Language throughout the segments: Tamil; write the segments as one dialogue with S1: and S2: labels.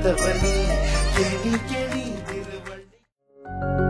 S1: வந்தவனே கேடி கேடி திருவள்ளி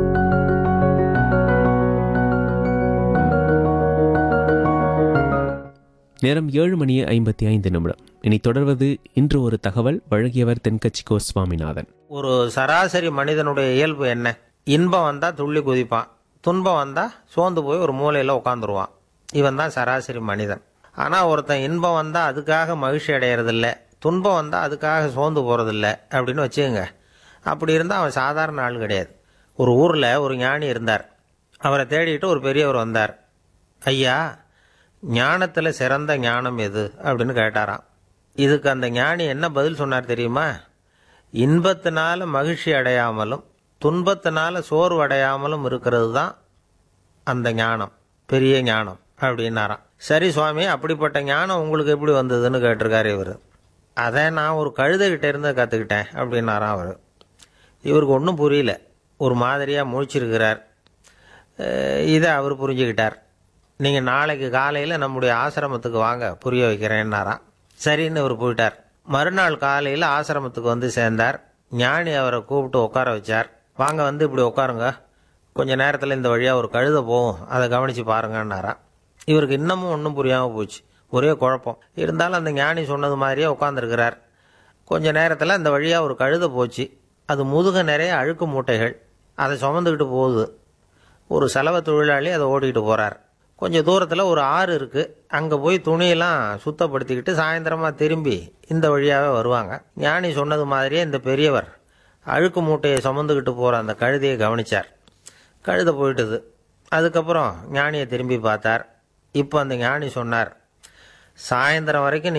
S2: நேரம் ஏழு மணி ஐம்பத்தி ஐந்து நிமிடம் இனி தொடர்வது இன்று ஒரு தகவல் வழங்கியவர் தென்கட்சி கோ சுவாமிநாதன்
S3: ஒரு சராசரி மனிதனுடைய இயல்பு என்ன இன்பம் வந்தால் துள்ளி குதிப்பான் துன்பம் வந்தால் சோர்ந்து போய் ஒரு மூலையில் உட்காந்துருவான் இவன் தான் சராசரி மனிதன் ஆனால் ஒருத்தன் இன்பம் வந்தால் அதுக்காக மகிழ்ச்சி அடையிறதில்ல துன்பம் வந்தால் அதுக்காக சோர்ந்து போகிறதில்ல அப்படின்னு வச்சுக்கோங்க அப்படி இருந்தால் அவன் சாதாரண ஆள் கிடையாது ஒரு ஊரில் ஒரு ஞானி இருந்தார் அவரை தேடிட்டு ஒரு பெரியவர் வந்தார் ஐயா ஞானத்தில் சிறந்த ஞானம் எது அப்படின்னு கேட்டாராம் இதுக்கு அந்த ஞானி என்ன பதில் சொன்னார் தெரியுமா இன்பத்தினால மகிழ்ச்சி அடையாமலும் துன்பத்தினால சோர்வு அடையாமலும் இருக்கிறது தான் அந்த ஞானம் பெரிய ஞானம் அப்படின்னாராம் சரி சுவாமி அப்படிப்பட்ட ஞானம் உங்களுக்கு எப்படி வந்ததுன்னு கேட்டிருக்காரு இவர் அதை நான் ஒரு கழுதைகிட்ட இருந்து கற்றுக்கிட்டேன் அப்படின்னாராம் அவர் இவருக்கு ஒன்றும் புரியல ஒரு மாதிரியாக முழிச்சிருக்கிறார் அஹ் இதை அவர் புரிஞ்சுக்கிட்டார் நீங்கள் நாளைக்கு காலையில் நம்முடைய ஆசிரமத்துக்கு வாங்க புரிய வைக்கிறேன்னாராம் சரின்னு அவர் போயிட்டார் மறுநாள் காலையில் ஆசிரமத்துக்கு வந்து சேர்ந்தார் ஞானி அவரை கூப்பிட்டு உட்கார வச்சார் வாங்க வந்து இப்படி உட்காருங்க கொஞ்ச நேரத்தில் இந்த வழியாக ஒரு கழுதை போகும் அதை கவனித்து பாருங்கன்னாராம் இவருக்கு இன்னமும் ஒன்றும் புரியாமல் போச்சு ஒரே குழப்பம் இருந்தாலும் அந்த ஞானி சொன்னது மாதிரியே உட்காந்துருக்கிறார் கொஞ்ச நேரத்தில் அந்த வழியாக ஒரு கழுதை போச்சு அது முதுக நிறைய அழுக்கு மூட்டைகள் அதை சுமந்துக்கிட்டு போகுது ஒரு செலவு தொழிலாளி அதை ஓட்டிகிட்டு போகிறார் கொஞ்சம் தூரத்தில் ஒரு ஆறு இருக்குது அங்கே போய் துணியெல்லாம் சுத்தப்படுத்திக்கிட்டு சாயந்தரமாக திரும்பி இந்த வழியாகவே வருவாங்க ஞானி சொன்னது மாதிரியே இந்த பெரியவர் அழுக்கு மூட்டையை சுமந்துக்கிட்டு போகிற அந்த கழுதையை கவனிச்சார் கழுதை போயிட்டுது அதுக்கப்புறம் ஞானியை திரும்பி பார்த்தார் இப்போ அந்த ஞானி சொன்னார் சாயந்தரம் வரைக்கும்